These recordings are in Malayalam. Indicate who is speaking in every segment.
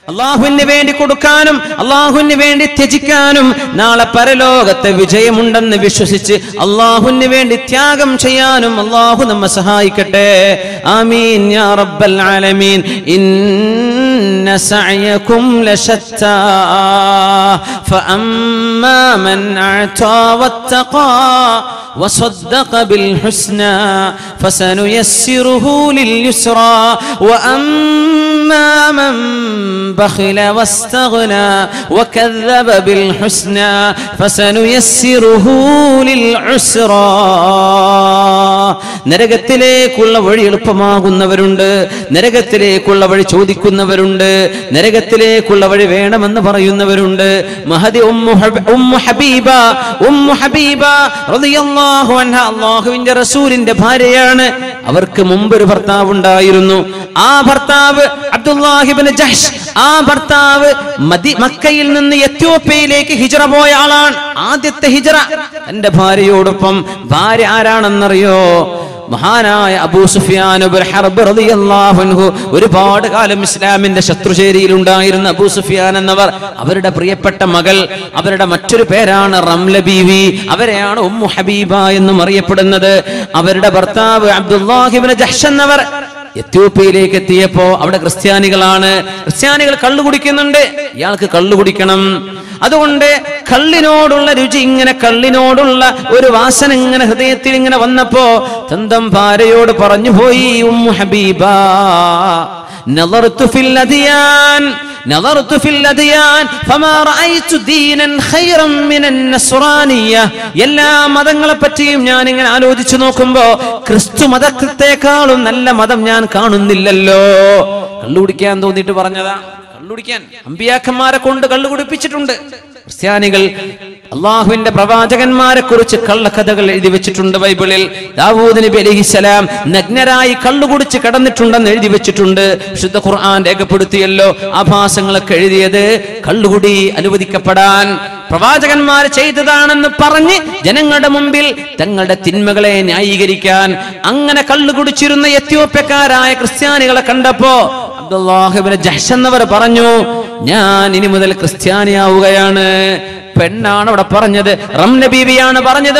Speaker 1: അള്ളാഹുവിന് വേണ്ടി കൊടുക്കാനും അള്ളാഹുവിന് വേണ്ടി ത്യജിക്കാനും നാളെ പരലോകത്തെ വിജയമുണ്ടെന്ന് വിശ്വസിച്ച് അള്ളാഹുവിന് വേണ്ടി ത്യാഗം ചെയ്യാനും അള്ളാഹു നമ്മെ സഹായിക്കട്ടെ ആമീൻ യാ റബ്ബൽ ആലമീൻ ഇന്ന സഅയകും ലശത്താ فأما من أعطى واتقى وصدق بالحسنى فسنيسره لليسرى وأما من بخل واستغنى وكذب بالحسنى فسنيسره للعسرى നരകത്തിലേക്കുള്ള വഴി എളുപ്പമാകുന്നവരുണ്ട് നരകത്തിലേക്കുള്ള വഴി ചോദിക്കുന്നവരുണ്ട് നരകത്തിലേക്കുള്ള വഴി വേണമെന്ന് പറയുന്നവരുണ്ട് മഹദി ഉമ്മു ഹബ- ഉമ്മു ഹബീബ ഉമ്മു ഹബീബ റളിയല്ലാഹു അൻഹ അല്ലാഹുവിന്റെ റസൂലിന്റെ ഭാര്യയാണ് അവർക്ക് മുമ്പ് ഒരു ഭർത്താവ് ഉണ്ടായിരുന്നു ആ ഭർത്താവ് അബ്ദുല്ലാഹിബിന് ജഹ്ഷ് ആ ഭർത്താവ് മദി മക്കയിൽ നിന്ന് എത്യോപ്യയിലേക്ക് ഹിജറ പോയ ആളാണ് ആദ്യത്തെ ഹിജറ തന്റെ ഭാര്യയോടൊപ്പം ഭാര്യ ആരാണെന്നറിയോ മഹാനായ അബൂ സുഫിയാൻ ഇബ്നു ഹർബ് റളിയല്ലാഹു അൻഹു ഒരുപാട് കാലം ഇസ്ലാമിന്റെ ശത്രുചേരിയിൽ ഉണ്ടായിരുന്ന അബൂ സുഫിയാൻ എന്നവർ അവരുടെ പ്രിയപ്പെട്ട മകൾ അവരുടെ മറ്റൊരു പേരാണ് റംല ബീവി അവരെയാണ് ഉമ്മു ഹബീബ എന്നും അറിയപ്പെടുന്നത് അവരുടെ ഭർത്താവ് അബ്ദുല്ലാഹിബ്നു ജഹ്ഷ് എന്നവർ എത്യോപ്യയിലേക്ക് എത്തിയപ്പോ അവിടെ ക്രിസ്ത്യാനികളാണ് ക്രിസ്ത്യാനികൾ കള്ളു കുടിക്കുന്നുണ്ട് ഇയാൾക്ക് കള്ളു കുടിക്കണം അതുകൊണ്ട് കള്ളിനോടുള്ള രുചി ഇങ്ങനെ കള്ളിനോടുള്ള ഒരു വാസന ഇങ്ങനെ ഹൃദയത്തിൽ ഇങ്ങനെ വന്നപ്പോ തന്തം ഭാര്യയോട് പറഞ്ഞു പോയി ഉമ്മു ഹബീബ നളർത്തു ഫിൽ അദിയാൻ نظرت في الأديان فما رأيت دينا خيرا من النصرانية എല്ലാ മതങ്ങളെ പറ്റിയും ഞാൻ ഇങ്ങനെ ആലോചിച്ചു നോക്കുമ്പോ ക്രിസ്തു മതത്തെക്കാളും നല്ല മതം ഞാൻ കാണുന്നില്ലല്ലോ കള്ളുകുടിക്കാൻ തോന്നിയിട്ട് പറഞ്ഞതാ കള്ളുകുടിക്കാൻ അമ്പിയാക്കന്മാരെ കൊണ്ട് കള്ളു കുടിപ്പിച്ചിട്ടുണ്ട് ക്രിസ്ത്യാനികൾ അള്ളാഹുവിന്റെ പ്രവാചകന്മാരെ കുറിച്ച് കള്ളക്കഥകൾ എഴുതി വെച്ചിട്ടുണ്ട് ബൈബിളിൽ ദാവൂദ് നബി അലഹിസലാം നഗ്നരായി കള്ളുകുടിച്ച് കടന്നിട്ടുണ്ടെന്ന് എഴുതി വെച്ചിട്ടുണ്ട് വിശുദ്ധ ഖുർആൻ രേഖപ്പെടുത്തിയല്ലോ ആഭാസങ്ങളൊക്കെ എഴുതിയത് കള്ളുകുടി അനുവദിക്കപ്പെടാൻ പ്രവാചകന്മാർ ചെയ്തതാണെന്ന് പറഞ്ഞ് ജനങ്ങളുടെ മുമ്പിൽ തങ്ങളുടെ തിന്മകളെ ന്യായീകരിക്കാൻ അങ്ങനെ കള്ളുകുടിച്ചിരുന്ന എത്യോപ്യക്കാരായ ക്രിസ്ത്യാനികളെ കണ്ടപ്പോ അബ്ദുല്ലാഹിബിന് ജഹ്ഷ് എന്നവർ പറഞ്ഞു ഞാൻ ഇനി മുതൽ ക്രിസ്ത്യാനിയാവുകയാണ് പെണ്ണാണ് അവിടെ പറഞ്ഞത് റംല ബീവിയാണ് പറഞ്ഞത്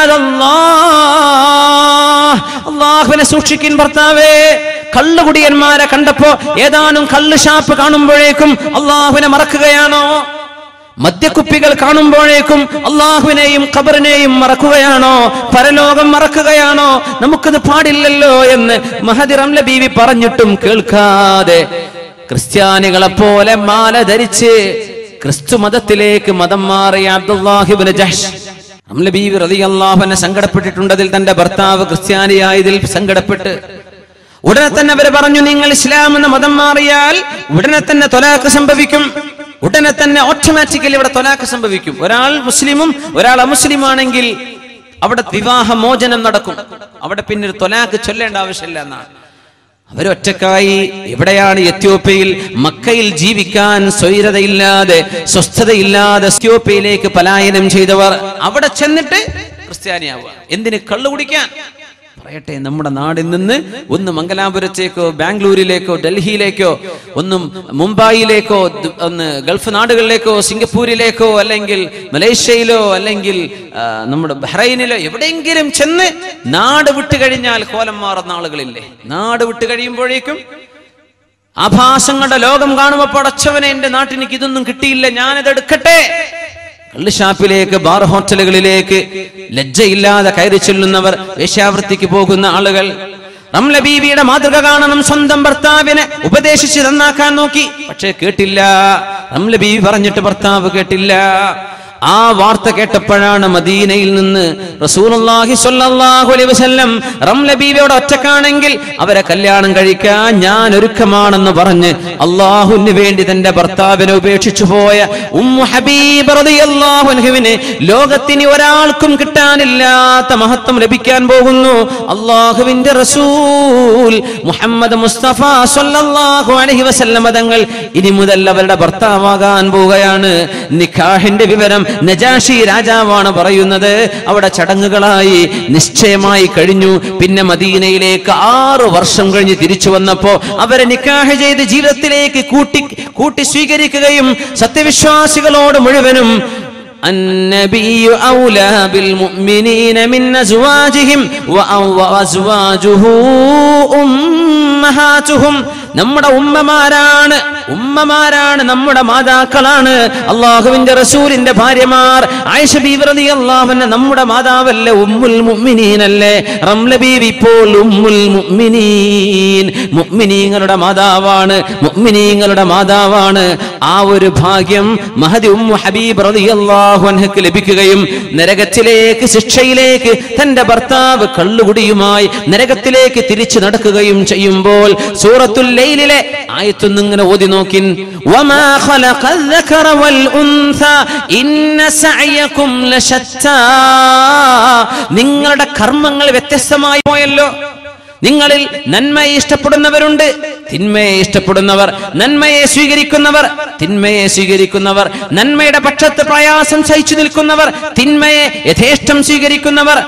Speaker 1: മആദല്ലാഹ്. അള്ളാഹുവിനെ സൂക്ഷിക്കിൻ ഭർത്താവേ കള്ളുകുടിയന്മാരെ കണ്ടപ്പോ ഏതാനും കള്ള് ഷാപ്പ് കാണുമ്പോഴേക്കും അള്ളാഹുവിനെ മറക്കുകയാണോ മദ്യക്കുപ്പികൾ കാണുമ്പോഴേക്കും അള്ളാഹുവിനെയും ഖബറിനെയും മറക്കുകയാണോ പരലോകം മറക്കുകയാണോ നമുക്കത് പാടില്ലല്ലോ എന്ന് മഹദി റംല ബീവി പറഞ്ഞിട്ടും കേൾക്കാതെ ക്രിസ്ത്യാനികളെ പോലെ മാല ധരിച്ച് ക്രിസ്തു മതത്തിലേക്ക് മതം മാറിയ അബ്ദുല്ലാഹിബിന് ജഹ്ഷ് റംല ബീവി റളിയല്ലാഹുവിനെ സങ്കടപ്പെട്ടിട്ടുണ്ട് അതിൽ തന്റെ ഭർത്താവ് ക്രിസ്ത്യാനിയായതിൽ സങ്കടപ്പെട്ട് ഉടനെ തന്നെ അവര് പറഞ്ഞു നിങ്ങൾ ഇസ്ലാം എന്ന മതം മാറിയാൽ ഉടനെ തന്നെ തൊലാക്ക് സംഭവിക്കും ഉടനെ തന്നെ ഓട്ടോമാറ്റിക്കലി ഇവിടെ തൊലാക്ക് സംഭവിക്കും ഒരാൾ മുസ്ലിമും ഒരാൾ അമുസ്ലിമാണെങ്കിൽ അവിടെ വിവാഹ മോചനം നടക്കും അവിടെ പിന്നെ ഒരു തൊലാക്ക് ചൊല്ലേണ്ട ആവശ്യമില്ല എന്നാണ് അവരൊറ്റക്കായി എവിടെയാണ് എത്യോപ്യയിൽ മക്കയിൽ ജീവിക്കാൻ സ്വൈരതയില്ലാതെ സ്വസ്ഥതയില്ലാതെ എത്യോപ്യയിലേക്ക് പലായനം ചെയ്തവർ അവിടെ ചെന്നിട്ട് ക്രിസ്ത്യാനിയാവുക എന്തിന് കള്ളു കുടിക്കാൻ പറയട്ടെ നമ്മുടെ നാടിൽ നിന്ന് ഒന്ന് മംഗലാപുരത്തേക്കോ ബാംഗ്ലൂരിലേക്കോ ഡൽഹിയിലേക്കോ ഒന്നും മുംബൈയിലേക്കോ ദു- ഒന്ന് ഗൾഫ് നാടുകളിലേക്കോ സിംഗപ്പൂരിലേക്കോ അല്ലെങ്കിൽ മലേഷ്യയിലോ അല്ലെങ്കിൽ ആ, നമ്മുടെ ബഹ്റൈനിലോ എവിടെയെങ്കിലും ചെന്ന് നാട് വിട്ടു കഴിഞ്ഞാൽ കോലം മാറുന്ന ആളുകളില്ലേ നാട് വിട്ടു കഴിയുമ്പോഴേക്കും ആഭാസങ്ങളുടെ ലോകം കാണുമ്പോൾ പടച്ചവനെ എന്റെ നാട്ടിൽ എനിക്ക് ഇതൊന്നും കിട്ടിയില്ല ഞാനത് എടുക്കട്ടെ കള്ളുഷാപ്പിലേക്ക് ബാർ ഹോട്ടലുകളിലേക്ക് ലജ്ജയില്ലാതെ കയറി ചെല്ലുന്നവർ വേശ്യാവൃത്തിക്ക് പോകുന്ന ആളുകൾ റംല ബീവിയുടെ മാതൃക കാണണം സ്വന്തം ഭർത്താവിനെ ഉപദേശിച്ച് നന്നാക്കാൻ നോക്കി പക്ഷേ കേട്ടില്ല റംല ബീവി പറഞ്ഞിട്ട് ഭർത്താവ് കേട്ടില്ല ആ വാർത്ത കേട്ടപ്പോഴാണ് മദീനയിൽ നിന്ന് റസൂലുള്ളാഹി സ്വല്ലല്ലാഹു അലൈഹി വസല്ലം റംല ബീവിയോട് ഒറ്റക്കാണെങ്കിൽ അവരെ കല്യാണം കഴിക്കാൻ ഞാൻ ഒരുക്കമാണെന്ന് പറഞ്ഞ് അള്ളാഹുവിന് വേണ്ടി തന്റെ ഭർത്താവിനെ ഉപേക്ഷിച്ചു പോയ ഉമ്മു ഹബീബ് റളിയല്ലാഹു അൻഹുവിന് ലോകത്തിന് ഒരാൾക്കും കിട്ടാനില്ലാത്ത മഹത്വം ലഭിക്കാൻ പോകുന്നു അള്ളാഹുവിന്റെ റസൂൽ മുഹമ്മദ് മുസ്തഫ സ്വല്ലല്ലാഹു അലൈഹി വസല്ലം തങ്ങൾ ഇനി മുതൽ അവരുടെ ഭർത്താവാകാൻ പോവുകയാണ് നിക്കാഹിന്റെ വിവരം നജാഷി രാജാവാണ് പറയുന്നത് അവിടെ ചടങ്ങുകളായി നിശ്ചയമായി കഴിഞ്ഞു പിന്നെ മദീനയിലേക്ക് ആറ് വർഷം കഴിഞ്ഞ് തിരിച്ചു വന്നപ്പോ അവരെ നിക്കാഹ് ചെയ്ത് ജീവിതത്തിലേക്ക് കൂട്ടി കൂട്ടി സ്വീകരിക്കുകയും സത്യവിശ്വാസികളോട് മുഴുവനും النبي أولى بالمؤمنين من أزواجهم وأو- وأزواجه أمهاتهم നമ്മുടെ ഉമ്മമാരാണ് ഉമ്മമാരാണ് നമ്മുടെ മാതാക്കളാണ് അള്ളാഹുവിന്റെ റസൂലിന്റെ ഭാര്യമാർ ആയിഷ ബീവി റളിയല്ലാഹു അൻഹ നമ്മുടെ മാതാവല്ലേ ഉമ്മുൽ മുഅ്മിനീനല്ലേ റംല ബീവി ഇപ്പോൾ ഉമ്മുൽ മുഅ്മിനീൻ മുഅ്മിനീങ്ങളുടെ മാതാവാണ് മുഅ്മിനീങ്ങളുടെ മാതാവാണ് ആ ഒരു ഭാഗ്യം മഹദി ഉമ്മു ഹബീബ് റളിയല്ലാഹു അൻഹക്ക് ലഭിക്കുകയും നരകത്തിലേക്ക് ശിക്ഷയിലേക്ക് തന്റെ ഭർത്താവ് കള്ളുകുടിയുമായി നരകത്തിലേക്ക് തിരിച്ചു നടക്കുകയും ചെയ്യുമ്പോൾ സൂറത്തുൽ ലൈലിലെ ആയത്തൊന്നും ഇങ്ങനെ ഓതി നോക്കിൻ വമാ ഖലഖൽ ദക്കറ വൽ ഉൻസ ഇന്ന സഅയകും ലശത്താ നിങ്ങളുടെ കർമ്മങ്ങൾ വ്യത്യസ്തമായി പോയല്ലോ നിങ്ങളിൽ നന്മയെ ഇഷ്ടപ്പെടുന്നവരുണ്ട് തിന്മയെ ഇഷ്ടപ്പെടുന്നവർ നന്മയെ സ്വീകരിക്കുന്നവർ തിന്മയെ സ്വീകരിക്കുന്നവർ നന്മയുടെ പക്ഷത്ത് പ്രയാസം സഹിച്ചു നിൽക്കുന്നവർ തിന്മയെ യഥേഷ്ടം സ്വീകരിക്കുന്നവർ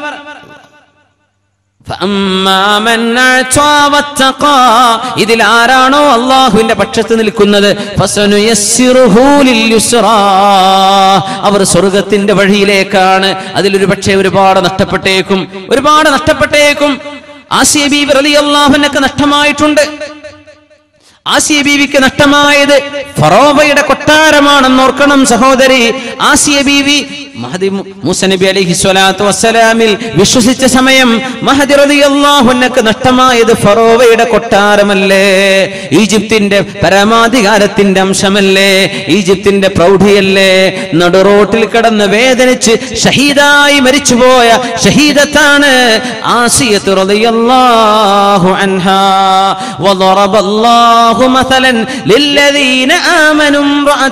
Speaker 1: فأما من أعطى واتقى ഇതിൽ ആരാണോ അള്ളാഹുവിന്റെ പക്ഷത്ത് നിൽക്കുന്നത് فسنيسره لليسرى. അവർ സ്വർഗത്തിന്റെ വഴിയിലേക്കാണ് അതിലൊരു പക്ഷേ ഒരുപാട് നഷ്ടപ്പെട്ടേക്കും ഒരുപാട് നഷ്ടപ്പെട്ടേക്കും ആസിയ ബീവി റളിയല്ലാഹുവിനൊക്കെ നഷ്ടമായിട്ടുണ്ട് ആസിയ ബീവിക്ക് നഷ്ടമായത് ഫറോവയുടെ കൊട്ടാരമാണെന്ന് ഓർക്കണം സഹോദരി ആസിയ ബീവി മഹദി മു- മൂസ നബി അലൈഹി സ്വലാത്തു വസ്സലാമിൽ വിശ്വസിച്ച സമയം മഹദി റളിയല്ലാഹുവിനക്ക് നഷ്ടമായത് ഫറോവയുടെ കൊട്ടാരമല്ലേ ഈജിപ്തിന്റെ പരമാധികാരത്തിന്റെ അംശമല്ലേ ഈജിപ്തിന്റെ പ്രൗഢിയല്ലേ നടുറോട്ടിൽ കിടന്ന് വേദനിച്ച് ഷഹീദായി മരിച്ചുപോയ ഷഹീദത്താണ് ആസിയത്ത് റളിയല്ലാഹു അൻഹാ وضرب الله مثلا للذين آمنوا امرأة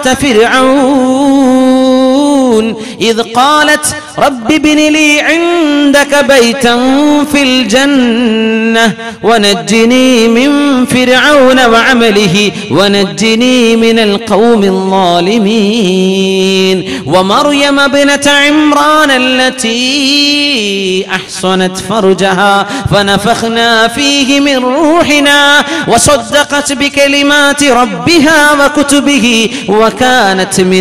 Speaker 1: فرعون إذ قالت رب ابن لي عندك بيتا في الجنة ونجني من فرعون وعمله ونجني من القوم الظالمين ومريم ابنة عمران التي أحصنت فرجها فنفخنا فيه من روحنا وصدقت بكلمات ربها وكتبه وكانت من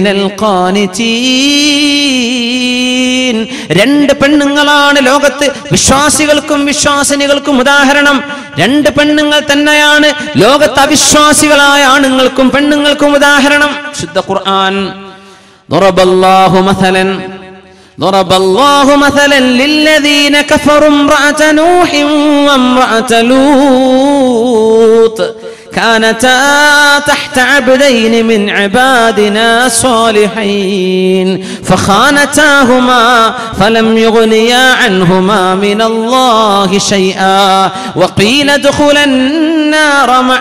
Speaker 1: القانتين രണ്ട് പെണ്ണുങ്ങളാണ് ലോകത്ത് വിശ്വാസികൾക്കും വിശ്വാസിനികൾക്കും ഉദാഹരണം രണ്ട് പെണ്ണുങ്ങൾ തന്നെയാണ് ലോകത്ത് അവിശ്വാസികളായ ആണുങ്ങൾക്കും പെണ്ണുങ്ങൾക്കും ഉദാഹരണം ശുദ്ധ ഖുർആൻ ضرب الله مثلا ضرب الله مثلا للذين كفروا امرأة نوح وامرأة لوط كانتا تحت عبدين من عبادنا صالحين فخانتاهما فلم يغنيا عنهما من الله شيئا وقيل ادخلا النار مع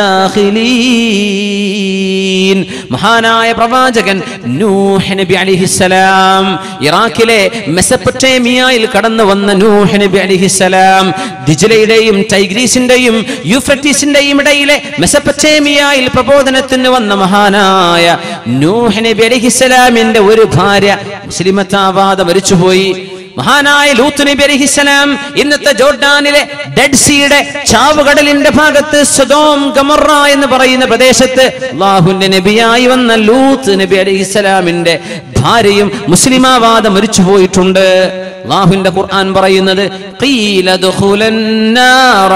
Speaker 1: الداخلين മഹാനായ പ്രവാചകൻ നൂഹ് നബി അലിഹിസലാം ഇറാഖിലെ മെസപ്പൊട്ടേമിയയിൽ കടന്നു വന്ന നൂഹ് നബി അലിഹിസലാം ദിജിലയുടെയും ടൈഗ്രീസിന്റെയും യൂഫ്രട്ടീസിന്റെയും ഇടയിലെ മെസപ്പൊട്ടേമിയയിൽ പ്രബോധനത്തിന് വന്ന മഹാനായ നൂഹ് നബി അലിഹിസലാമിന്റെ ഒരു ഭാര്യ മുസ്ലിമത്താവാതെ മരിച്ചുപോയി മഹാനായ ലൂത്ത് നബി അലൈഹിസ്സലാം ഇന്നത്തെ ജോർഡാനിലെ ഡെഡ് സീയുടെ ചാവുകടലിന്റെ ഭാഗത്ത് സദോം ഗമറ എന്ന് പറയുന്ന പ്രദേശത്ത് അള്ളാഹുവിന്റെ നബിയായി വന്ന ലൂത്ത് നബി അലൈഹിസ്സലാമിന്റെ ഭാര്യയും മുസ്ലിമാവാദം മരിച്ചു പോയിട്ടുണ്ട് അള്ളാഹുവിന്റെ ഖുർആൻ പറയുന്നത് "ഖീല ദുഖുലൻ നാറ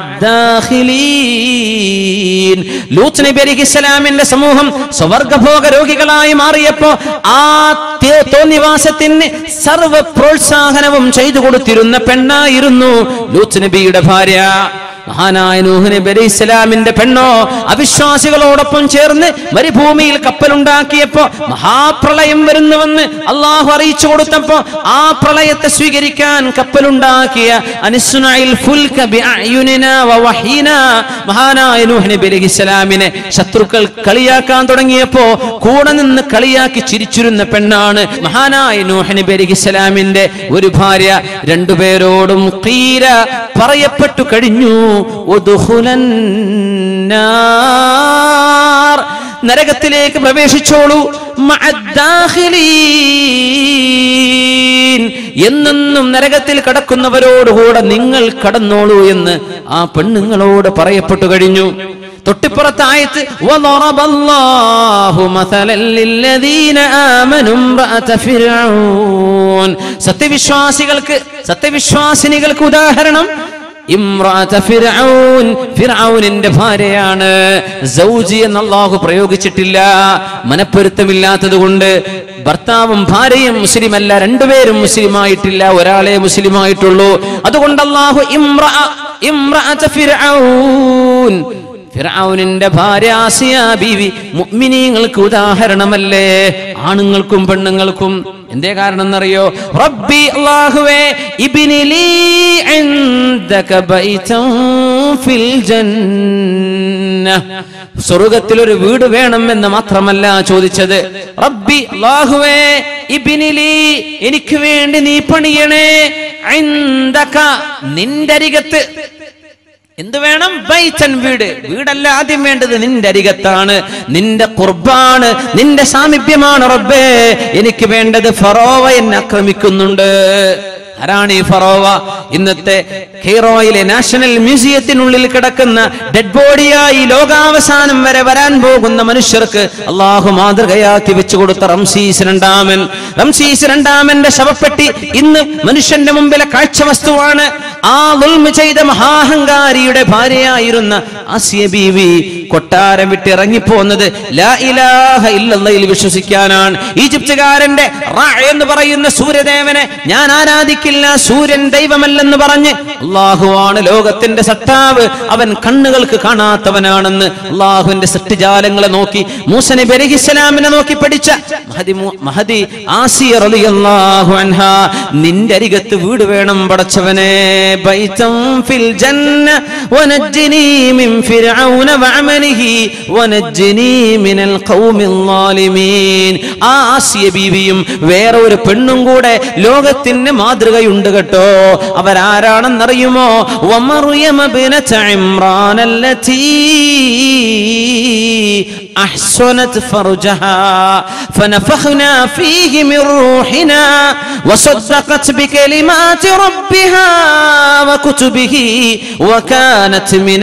Speaker 1: മഅദ്ദാഖിലീൻ." ലൂത്ത് നബി അലൈഹിസ്സലാമിന്റെ സമൂഹം സ്വർഗഭോഗ രോഗികളായി മാറിയപ്പോ ആ തേ- തോന്നിവാസത്തിന് സർവ പ്രോത്സാഹനവും ചെയ്തു കൊടുത്തിരുന്ന പെണ്ണായിരുന്നു ലൂത്ത് നബിയുടെ ഭാര്യ മഹാനായ നൂഹ് നബി അലൈഹി ഇസ്ലാമിന്റെ പെണ്ണോ അവിശ്വാസികളോടൊപ്പം ചേർന്ന് മരുഭൂമിയിൽ കപ്പലുണ്ടാക്കിയപ്പോ മഹാപ്രളയം വരുന്നുവെന്ന് അള്ളാഹു അറിയിച്ചു കൊടുത്തപ്പോ ആ പ്രളയത്തെ സ്വീകരിക്കാൻ കപ്പലുണ്ടാക്കിയ അനിസ്നായിൽ ഫുൽക ബിഅയുനിനാ വവഹീനാ മഹാനായ നൂഹ് നബി അലൈഹി ഇസ്ലാമിനെ ശത്രുക്കൾ കളിയാക്കാൻ തുടങ്ങിയപ്പോ കൂടെ നിന്ന് കളിയാക്കി ചിരിച്ചിരുന്ന പെണ്ണാണ് മഹാനായ നൂഹ് നബി അലൈഹി ഇസ്ലാമിന്റെ ഒരു ഭാര്യ രണ്ടുപേരോടും ഖീല പറയപ്പെട്ടു കഴിഞ്ഞു ഉദ്ഖുലൻ നാർ. നരകത്തിലേക്ക് പ്രവേശിച്ചോളൂ മഅദ്ദാഖിലീൻ. എന്നെന്നും നരകത്തിൽ കടക്കുന്നവരോടുകൂടെ നിങ്ങൾ കടന്നോളൂ എന്ന് ആ പെണ്ണുങ്ങളോട് പറയപ്പെട്ടു കഴിഞ്ഞു തൊട്ടിപ്പുറത്ത് ആയത്ത് وَضَرَبَ اللَّهُ مَثَلًا لِلَّذِينَ آمَنُوا امْرَأَتَ فِرْعَوْنَ സത്യവിശ്വാസികൾക്ക് സത്യവിശ്വാസിനികൾക്ക് ഉദാഹരണം ഇമ്രാത ഫിർഔൻ ഫിർഔനിന്റെ ഭാര്യയാണ് സൗജി എന്ന് അല്ലാഹു പ്രയോഗിച്ചിട്ടില്ല മനപ്പൊരുത്തമില്ലാത്തത് കൊണ്ട് ഭർത്താവും ഭാര്യയും മുസ്ലിം അല്ല രണ്ടുപേരും മുസ്ലിം ആയിട്ടില്ല ഒരാളെ മുസ്ലിം ആയിട്ടുള്ളൂ അതുകൊണ്ട് അല്ലാഹു ഇമ്ര ഇമ്രാത ഫിർഔൻ ഫിർഔനിന്റെ ഭാര്യ ആസിയ ബീവി മുഅ്മിനീങ്ങൾക്ക് ഉദാഹരണമല്ലേ ആണുങ്ങൾക്കും പെണ്ണുങ്ങൾക്കും എന്തേ കാരണം എന്നറിയോ റബ്ബി അല്ലാഹുവേ ഇബ്നി ലീ ഇൻദക ബൈതൻ ഫിൽ ജന്ന സ്വർഗത്തിൽ ഒരു വീട് വേണം എന്ന് മാത്രമല്ല ചോദിച്ചത് റബ്ബി അല്ലാഹുവേ ഇബ്നി ലീ എനിക്ക് വേണ്ടി നീ പണിയണേ ഇൻദക നിന്റെ അരികത്ത് എന്ത് വേണം ബൈച്ചൻ വീട് വീടല്ല ആദ്യം വേണ്ടത് നിന്റെ അരികത്താണ് നിന്റെ കുർബാണ് നിന്റെ സാമീപ്യമാണ് റബ്ബേ എനിക്ക് വേണ്ടത് ഫറോവ എന്നെ ആക്രമിക്കുന്നുണ്ട് ആരാണ് ഈ ഫറോവ ഇന്നത്തെ കെയ്റോയിലെ നാഷണൽ മ്യൂസിയത്തിനുള്ളിൽ കിടക്കുന്ന ഡെഡ് ബോഡിയായി ലോകാവസാനം വരെ വരാൻ പോകുന്ന മനുഷ്യർക്ക് അള്ളാഹു മാതൃകയാക്കി വെച്ചു കൊടുത്ത റംസീസ് രണ്ടാമൻ റംസീസ് രണ്ടാമന്റെ ശവപ്പെട്ടി ഇന്ന് മനുഷ്യന്റെ മുമ്പിലെ കാഴ്ച വസ്തുവാണ് ആ ദുൽമ ചെയ്ത മഹാഹങ്കാരിയുടെ ഭാര്യയായിരുന്ന ആസിയ ബീവി കൊട്ടാരം വിട്ട് ഇറങ്ങിപ്പോന്നത് ലാ ഇലാഹ ഇല്ലല്ലയിൽ വിശ്വസിക്കാനാണ് ഈജിപ്തുകാരന്റെ റാ എന്ന് പറയുന്ന സൂര്യദേവനെ ഞാൻ ആരാധിക്കില്ല സൂര്യൻ ദൈവമല്ലെന്ന് പറഞ്ഞ് അള്ളാഹുവാണ് ലോകത്തിന്റെ സട്ടാവ് അവൻ കണ്ണുകൾക്ക് കാണാത്തവനാണെന്ന് അള്ളാഹുവിന്റെ സൃഷ്ടിജാലങ്ങളെ നോക്കി മൂസ നബി അലൈഹിസ്സലാമിനെ നോക്കി പഠിച്ച മഹദി മു- മഹദി ആസിയ റളിയല്ലാഹു അൻഹ നിന്റെ അരികത്ത് വീട് വേണം പടച്ചവനെ ബൈതം ഫിൽ ജന്ന വനജ്ജിനി മിൻ ഫിർഔന വഅമലിഹി വനജ്ജിനി മിനൽ ഖൗമിൽ ളാലിമീൻ ആ ആസിയ ബീവിയും വേറെ ഒരു പെണ്ണും കൂടെ ലോകത്തിന് മാതൃകയുണ്ട് കേട്ടോ അവരാരാണെന്നറിയുമോ വമറിയമ ബിനത ഇമ്രാൻ അല്ലതീ أحسنت فرجها فنفخنا فيه من روحنا وصدقت بكلمات ربها وكتبه وكانت من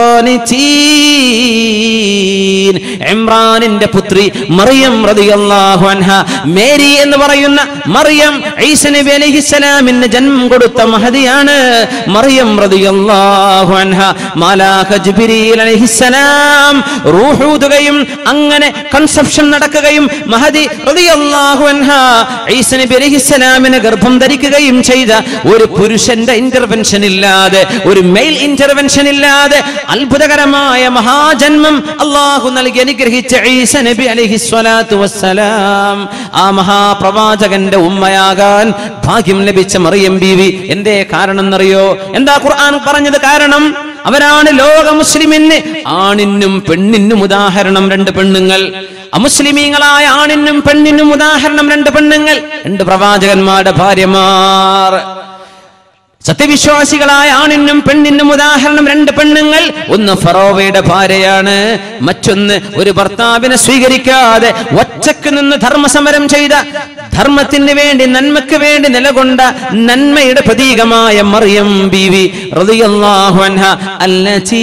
Speaker 1: القانتين ഇമ്രാനിന്റെ പുത്രി മറിയം റളിയല്ലാഹു അൻഹ മേരി എന്ന് പറയുന്ന മറിയം ഈസ നബി അലൈഹിസ്സലാമിന് ജന്മം കൊടുത്ത മഹദിയാണ് മറിയം റളിയല്ലാഹു അൻഹ മാലാഖ ജിബ്രീൽ അലൈഹിസ്സലാം റൂഹൂതുകയും അങ്ങനെ കൺസെപ്ഷൻ നടക്കുകയും മഹദി റളിയല്ലാഹു അൻഹ ഈസ നബി അലൈഹിസ്സലാമിനെ ഗർഭം ധരിക്കുകയും ചെയ്ത ഒരു പുരുഷന്റെ ഇന്റർവെൻഷൻ ഇല്ലാതെ ഒരു മെയിൽ ഇന്റർവെൻഷൻ ഇല്ലാതെ അത്ഭുതകരമായ മഹാജന്മം അള്ളാഹു നൽകി അനുഗ്രഹിച്ച ഈസ നബി അലൈഹി സ്വലാത്തു വസ്സലാം ആ മഹാപ്രവാചകന്റെ ഉമ്മയാകാൻ ഭാഗ്യം ലഭിച്ച മറിയം ബീവി എന്തേ കാരണം എന്നറിയോ എന്താ ഖുർആൻ പറഞ്ഞത് കാരണം അവരാണ് ലോക മുസ്ലിമിന് ആണിനും പെണ്ണിനും ഉദാഹരണം രണ്ട് പെണ്ണുങ്ങൾ അമുസ്ലിമീങ്ങളായ ആണിനും പെണ്ണിനും ഉദാഹരണം രണ്ട് പെണ്ണുങ്ങൾ രണ്ട് പ്രവാചകന്മാരുടെ ഭാര്യമാർ സത്യവിശ്വാസികളായ ആണിനും പെണ്ണിനും ഉദാഹരണം രണ്ട് പെണ്ണുങ്ങൾ ഒന്ന് ഫറോവയുടെ ഭാര്യയാണ് മറ്റൊന്ന് ഒരു ഭർത്താവിനെ സ്വീകരിക്കാതെ ഒറ്റക്ക് നിന്ന് ധർമ്മസമരം ചെയ്ത ധർമ്മത്തിന് വേണ്ടി നന്മയ്ക്ക് വേണ്ടി നിലകൊണ്ട നന്മയുടെ പ്രതീകമായ മറിയം ബീവി റളിയല്ലാഹു അൻഹ അല്ലതീ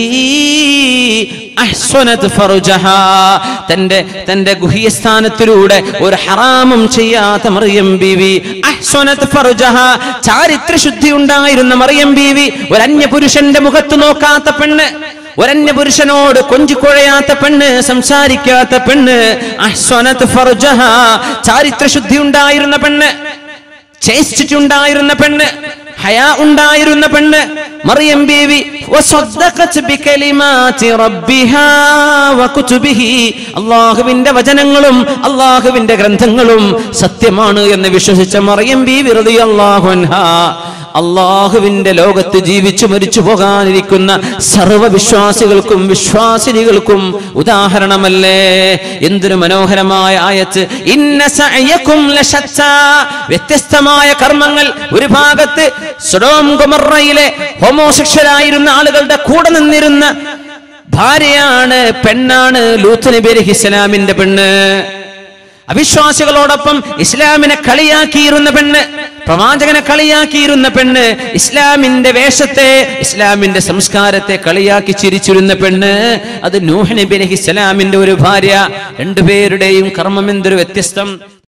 Speaker 1: അഹ്സനത് ഫർജഹ തന്റെ തന്റെ ഗുഹ്യസ്ഥാനത്തിലൂടെ ഒരു ഹറാമും ചെയ്യാത്ത മറിയം ബീവി അഹ്സനത് ഫർജഹ ചാരിത്ര ശുദ്ധി ഉണ്ടായിരുന്ന മറിയം ബീവി ഒരു അന്യ പുരുഷന്റെ മുഖത്ത് നോക്കാത്ത പെണ്ണ് ഒരന്യ പുരുഷനോട് കൊഞ്ചിക്കുഴയാത്ത പെണ്ണ് സംസാരിക്കാത്ത പെണ്ണ് അഹ്സനത് ഫർജഹ ചാരിത്ര ശുദ്ധി ഉണ്ടായിരുന്ന പെണ്ണ് ചേഷ്ടിച്ച് ഉണ്ടായിരുന്ന പെണ്ണ് ഹയാ ഉണ്ടായിരുന്ന പെണ്ണ് മറിയം ബീവി വസദ്ദഖത് ബികലിമാതി റബ്ബിഹാ വകുതുബിഹി അല്ലാഹുവിന്റെ വചനങ്ങളും അല്ലാഹുവിന്റെ ഗ്രന്ഥങ്ങളും സത്യമാണ് എന്ന് വിശ്വസിച്ച മറിയം ബീവി റളിയല്ലാഹു അൻഹാ അള്ളാഹുവിന്റെ ലോകത്ത് ജീവിച്ചു മരിച്ചു പോകാനിരിക്കുന്ന സർവവിശ്വാസികൾക്കും വിശ്വാസിനികൾക്കും ഉദാഹരണമല്ലേ എന്തൊരു മനോഹരമായ ആയത്ത് ഇന്ന സഅയക്കും ലശത്താ വ്യത്യസ്തമായ കർമ്മങ്ങൾ ഒരു ഭാഗത്ത് സൊഡോം ഗൊമറയിലെ ഹോമോസെക്ഷലായിരുന്ന ആളുകളുടെ കൂടെ നിന്നിരുന്ന ഭാര്യയാണ് പെണ്ണാണ് ലൂത്ത് നബി അലൈഹി ഇസ്ലാമിന്റെ പെണ്ണ് അവിശ്വാസികളോടൊപ്പം ഇസ്ലാമിനെ കളിയാക്കിയിരുന്ന പെണ്ണ് പ്രവാചകനെ കളിയാക്കിയിരുന്ന പെണ്ണ് ഇസ്ലാമിന്റെ വേഷത്തെ ഇസ്ലാമിന്റെ സംസ്കാരത്തെ കളിയാക്കി ചിരിച്ചിരുന്ന പെണ്ണ് അത് നൂഹ് നബി അലൈഹി ഇസ്ലാമിന്റെ ഒരു ഭാര്യ രണ്ടുപേരുടെയും കർമ്മം എന്തൊരു വ്യത്യസ്തം